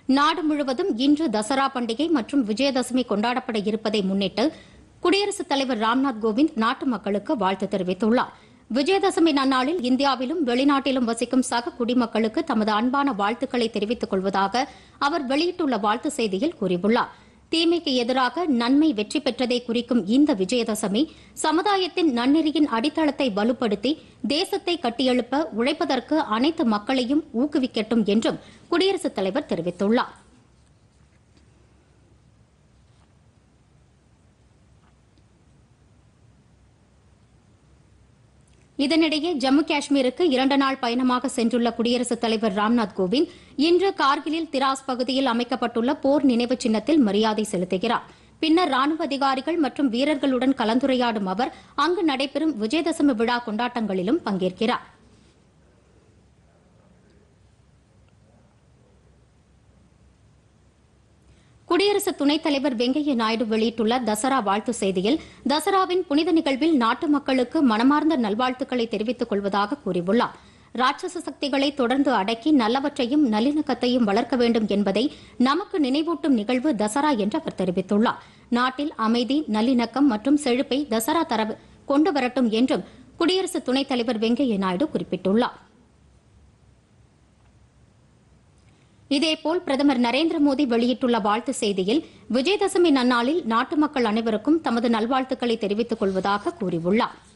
நாடு முழுவதும் இன்று தசரா பண்டிகை மற்றும் விஜயதசமி கொண்டாடப்பட இருப்பதை முன்னிட்டு குடியரசுத் தலைவர் ராம்நாத் கோவிந்த் நாட்டு மக்களுக்கு வாழ்த்து தெரிவித்துள்ளார் விஜயதசமி நன்னாளில் இந்தியாவிலும் வெளிநாட்டிலும் வசிக்கும் சக குடிமக்களுக்கு தமது அன்பான வாழ்த்துக்களை தெரிவித்துக் கொள்வதாக அவர் வெளியிட்டுள்ள வாழ்த்து செய்தியில் கூறியுள்ளார் தீமைக்கு எதிராக நன்மை வெற்றி பெற்றதை குறிக்கும் இந்த விஜயதசமி சமுதாயத்தின் நன்னெறியின் அடித்தளத்தை வலுப்படுத்தி தேசத்தை கட்டியெழுப்ப உழைப்பதற்கு அனைத்து மக்களையும் ஊக்குவிக்கட்டும் என்றும் குடியரசுத் தலைவர் தெரிவித்துள்ளார் இதனிடையே ஜம்மு காஷ்மீருக்கு இரண்டு நாள் பயணமாக சென்றுள்ள குடியரசுத் தலைவர் ராம்நாத் கோவிந்த் இன்று கார்கிலில் திராஸ் பகுதியில் அமைக்கப்பட்டுள்ள போர் நினைவு சின்னத்தில் மரியாதை செலுத்துகிறார் பின்னர் ராணுவ அதிகாரிகள் மற்றும் வீரர்களுடன் கலந்துரையாடும் அவர் அங்கு நடைபெறும் விஜயதசமி விழா கொண்டாட்டங்களிலும் பங்கேற்கிறார் குடியரசு துணைத் தலைவர் வெங்கையா நாயுடு வெளியிட்டுள்ள தசரா வாழ்த்து செய்தியில் தசராவின் புனித நிகழ்வில் நாட்டு மக்களுக்கு மனமார்ந்த நல்வாழ்த்துக்களை தெரிவித்துக் கொள்வதாக கூறியுள்ளார் ராட்சச சக்திகளை தொடர்ந்து அடக்கி நல்லவற்றையும் நல்லிணக்கத்தையும் வளர்க்க வேண்டும் என்பதை நமக்கு நினைவூட்டும் நிகழ்வு தசரா என்று அவர் தெரிவித்துள்ளார் நாட்டில் அமைதி நல்லிணக்கம் மற்றும் செழிப்பை தசரா தரவு கொண்டு வரட்டும் என்றும் குடியரசு துணைத் தலைவர் வெங்கையா நாயுடு குறிப்பிட்டுள்ளார் இதேபோல் பிரதமர் நரேந்திர மோடி வெளியிட்டுள்ள வாழ்த்து செய்தியில் விஜயதசமி நன்னாளில் நாட்டு மக்கள் அனைவருக்கும் தமது நல்வாழ்த்துக்களை தெரிவித்துக் கொள்வதாக கூறியுள்ளாா்